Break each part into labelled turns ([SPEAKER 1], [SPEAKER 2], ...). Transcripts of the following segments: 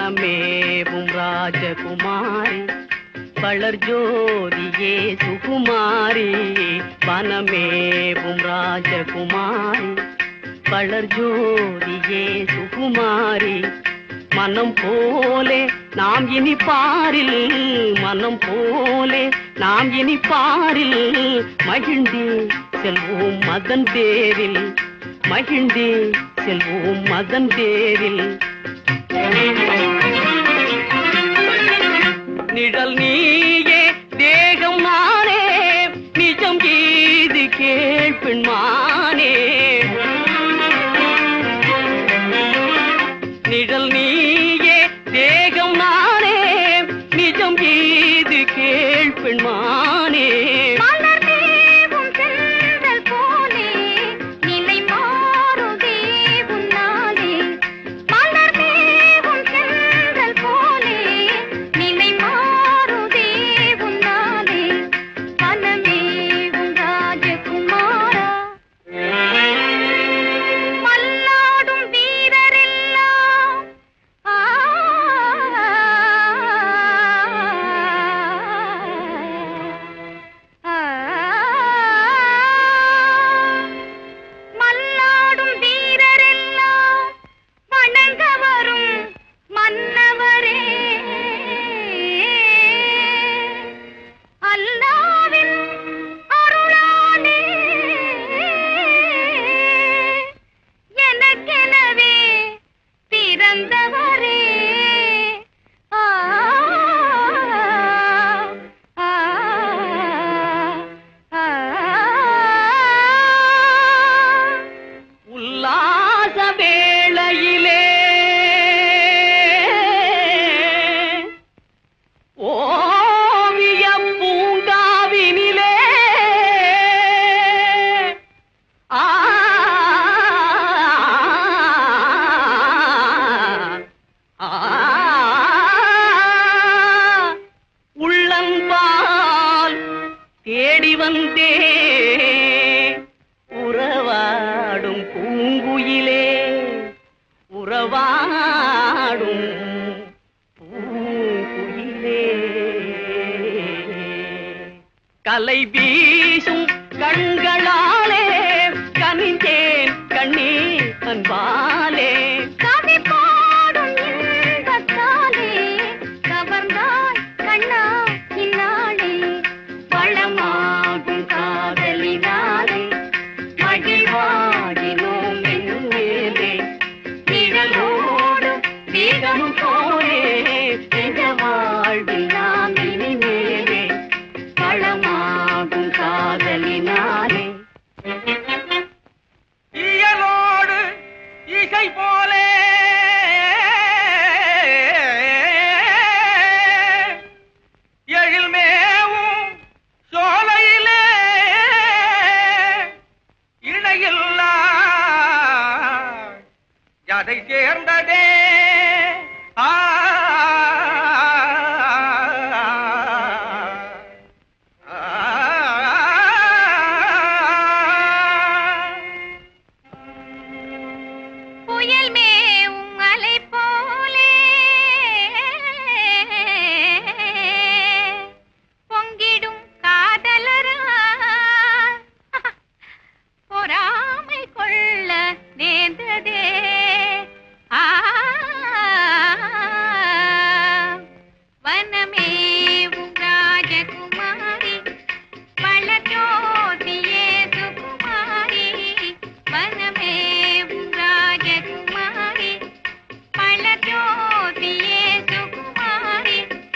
[SPEAKER 1] வனமேவும் ராஜகுமாரி வளர் ஜோதியே சுகுமாரி வனமேவும் ராஜகுமாரி வளர் ஜோதியே சுகுமாரி மனம் போலே நாம் இனி பாரில் மனம் போலே நாம் இனி பாரில் மகிழ்ந்தே செல்வோம் மதன் பேரில் மகிழ்ந்தே செல்வோம் மதன் பேரில் நிழல் நீயே தேகம் நானே நிஜம் கீது கேள்பின்மானே நிழல் நீயே தேகம் நானே நிஜம் கீது கேள்பின்மானே
[SPEAKER 2] மலர் தேவும் சென்றல் போலே நிலை மாறுதே உன்னாலே மலர் தேவும் சென்றல் போலே நிலை மாறுதே உன்னாலே வனமேவும் ராஜகுமாரா மல்லாடும் வீரரெல்லாம் ஆ ஆ மல்லாடும் வீரரெல்லாம் வணங்க வரும் மன்னவரே அல்லாவின் அருளாலே எனக்கெனவே பிறந்தவரே ஆ ஆ ஆ
[SPEAKER 1] உல்லாச வேளையிலே ஓவிய பூங்காவினிலே ஆ உள்ளன்பால் தேடி வந்தே உறவாடும் பூங்குயிலே உறவாடும் பூங்குயிலே கலை வீசும் கண்களாலே கனிந்தேன் கண்ணீர் அன்பாலே
[SPEAKER 2] கவி பாடும் இன்பத்தாலே கவர்ந்தாய் கண்ணா இந்நாளே
[SPEAKER 1] வளமாகும் காதலினாலே மகிழ்வாகினோம் என்னும் மேலே நிழலோடு வேகமும் போலே நிஜ வாழ்வில் நாம் இனிமேலே வளமாகும் காதலினாலே
[SPEAKER 3] இயலோடு இசை போலே எழில்மேவும் சோலையிலே இணையில்லா அதை சேர்ந்ததே ஆ
[SPEAKER 2] புயல் மேவும் அலை போலே பொங்கிடும் காதலரா பொறாமை கொள்ள நேர்ந்ததே ஆ வனமேவும் ராஜகுமாரி வளஜோதியே சுகுமாரி வனமேவும் ராஜகுமாரி பழஜோதியே சுகுமாரி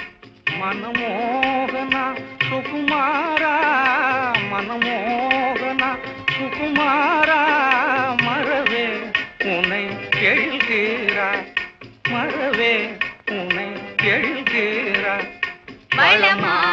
[SPEAKER 3] மனமோகனா சுகுமாரா மனமோகனா சுகுமாரா மறவே உன்னை எழுகிறா மறவே உன்னை எழுகிறா
[SPEAKER 2] வளமா